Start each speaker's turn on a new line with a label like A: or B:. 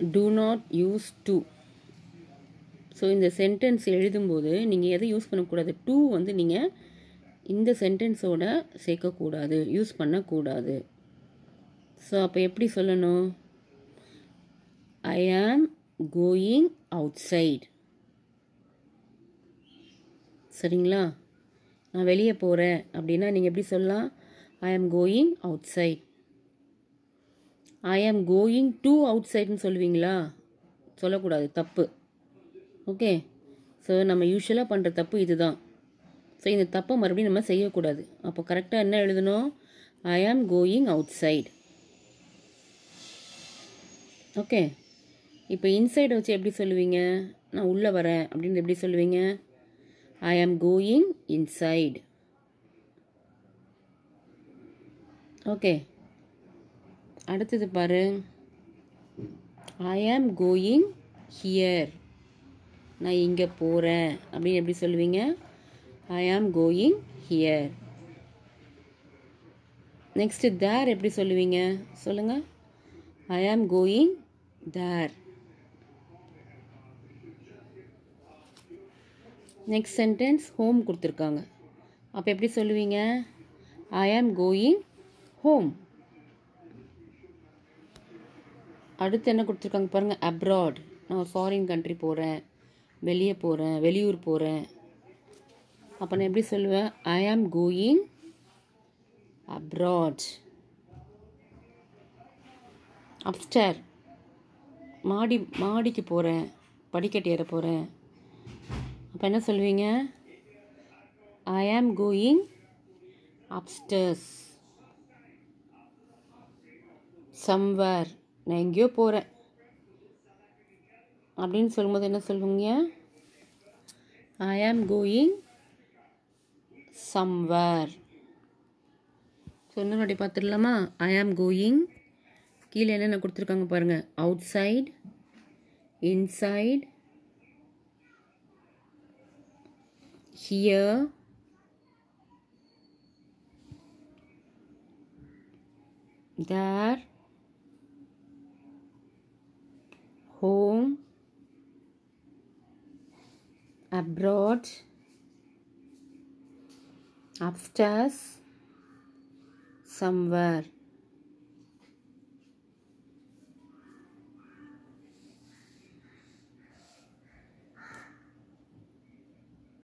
A: do not use to so இந்த sentence எழுதும்போது நீங்கள் எதை யூஸ் பண்ணக்கூடாது டூ வந்து நீங்கள் இந்த சென்டென்ஸோட சேர்க்கக்கூடாது யூஸ் பண்ணக்கூடாது ஸோ அப்போ எப்படி சொல்லணும் ஐ ஆம் கோயிங் அவுட் சைட் சரிங்களா நான் வெளியே போகிறேன் அப்படின்னா நீங்கள் எப்படி சொல்லலாம் ஐ am going out side I am going to out சைட்னு சொல்லுவீங்களா சொல்லக்கூடாது தப்பு ஓகே ஸோ நம்ம யூஸ்வலாக பண்ணுற தப்பு இதுதான் ஸோ இந்த தப்பை மறுபடியும் நம்ம செய்யக்கூடாது அப்போ கரெக்டாக என்ன எழுதணும் ஐ am going out side okay இப்போ இன்சைடை வச்சு எப்படி சொல்லுவீங்க நான் உள்ளே வரேன் அப்படின்னு எப்படி சொல்லுவீங்க ஐ ஆம் கோயிங் இன்சைட் ஓகே அடுத்தது பாரு ஐ ஆம் கோயிங் ஹியர் நான் இங்கே போகிறேன் அப்படின்னு எப்படி சொல்லுவீங்க ஐ ஆம் கோயிங் ஹியர் நெக்ஸ்ட்டு தேர் எப்படி சொல்லுவீங்க சொல்லுங்கள் I am going there next sentence home கொடுத்துருக்காங்க அப்போ எப்படி சொல்லுவீங்க ஐ ஆம் கோயிங் ஹோம் அடுத்து என்ன கொடுத்துருக்காங்க பாருங்கள் அப்ராட் நான் ஒரு ஃபாரின் கண்ட்ரி போகிறேன் வெளியே போகிறேன் வெளியூர் போகிறேன் அப்போ நான் எப்படி சொல்லுவேன் ஐ ஆம் கோயிங் அப்ராட் அப்ஸ்டர் மாடி மாடிக்கு போகிறேன் படிக்கட்டு ஏற போகிறேன் அப்போ என்ன சொல்லுவீங்க ஐ ஆம் கோயிங் அப்ஸ்டர்ஸ் சம்வேர் நான் எங்கேயோ போகிறேன் அப்படின்னு சொல்லும்போது என்ன சொல்லுவீங்க ஐ ஆம் கோயிங் சம்வேர் சொன்னபடி பார்த்துடலாமா ஐ ஆம் கோயிங் கீழே என்னென்ன கொடுத்துருக்காங்க பாருங்கள் outside inside here there home abroad upstairs somewhere